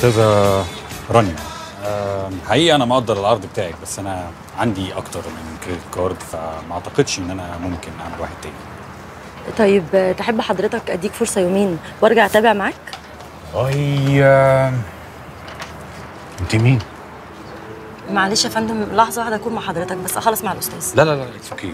استاذه رانيا آه، حقيقه انا مقدر العرض بتاعك بس انا عندي اكتر من كريدت كارد فما اعتقدش ان انا ممكن اعمل واحد تاني طيب تحب حضرتك اديك فرصه يومين وارجع اتابع معاك والله انت مين؟ معلش يا فندم لحظه واحده اكون مع حضرتك بس اخلص مع الاستاذ لا لا لا اتس اوكي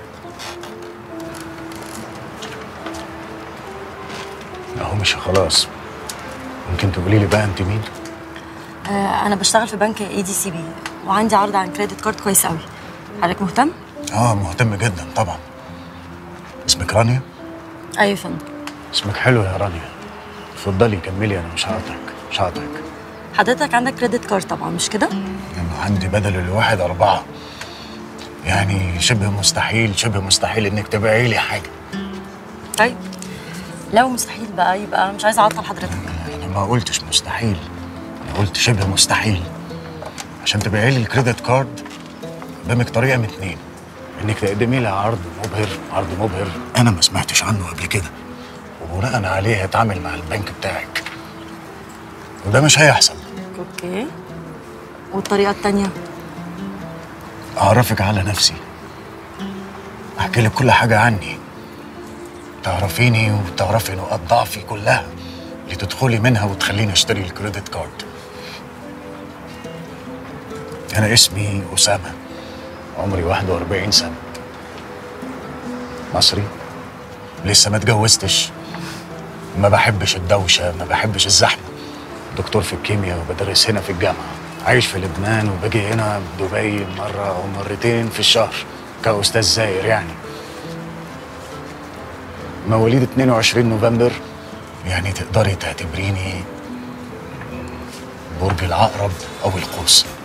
اهو مش خلاص ممكن تقولي لي بقى انت مين؟ آه انا بشتغل في بنك اي دي سي بي وعندي عرض عن كريدت كارد كويس قوي حضرتك مهتم اه مهتم جدا طبعا اسمك رانيا؟ ايوه يا فندم اسمك حلو يا رانيا اتفضلي كملي انا مش هقطعك مش هقطعك حضرتك عندك كريدت كارد طبعا مش كده أنا عندي بدل الواحد أربعة يعني شبه مستحيل شبه مستحيل إنك تبيعي لي حاجة طيب لو مستحيل بقى يبقى مش عايزه اعطل حضرتك أنا ما قلتش مستحيل أنا قلت شبه مستحيل عشان تبيعي لي الكريدت كارد قدامك طريقة من اتنين إنك تقدمي لي عرض مبهر عرض مبهر أنا ما سمعتش عنه قبل كده وبناء عليه هتعامل مع البنك بتاعك وده مش هيحصل اوكي والطريقه التانيه أعرفك على نفسي أحكي لك كل حاجة عني تعرفيني وتعرفي نقاط ضعفي كلها اللي تدخلي منها وتخليني أشتري الكريدت كارد أنا اسمي أسامة عمري 41 سنة مصري لسه ما اتجوزتش ما بحبش الدوشة ما بحبش الزحمة دكتور في الكيمياء وبدرس هنا في الجامعة عايش في لبنان وباجي هنا دبي مرة أو مرتين في الشهر كأستاذ زاير يعني مواليد 22 نوفمبر يعني تقدري تعتبريني برج العقرب أو القوس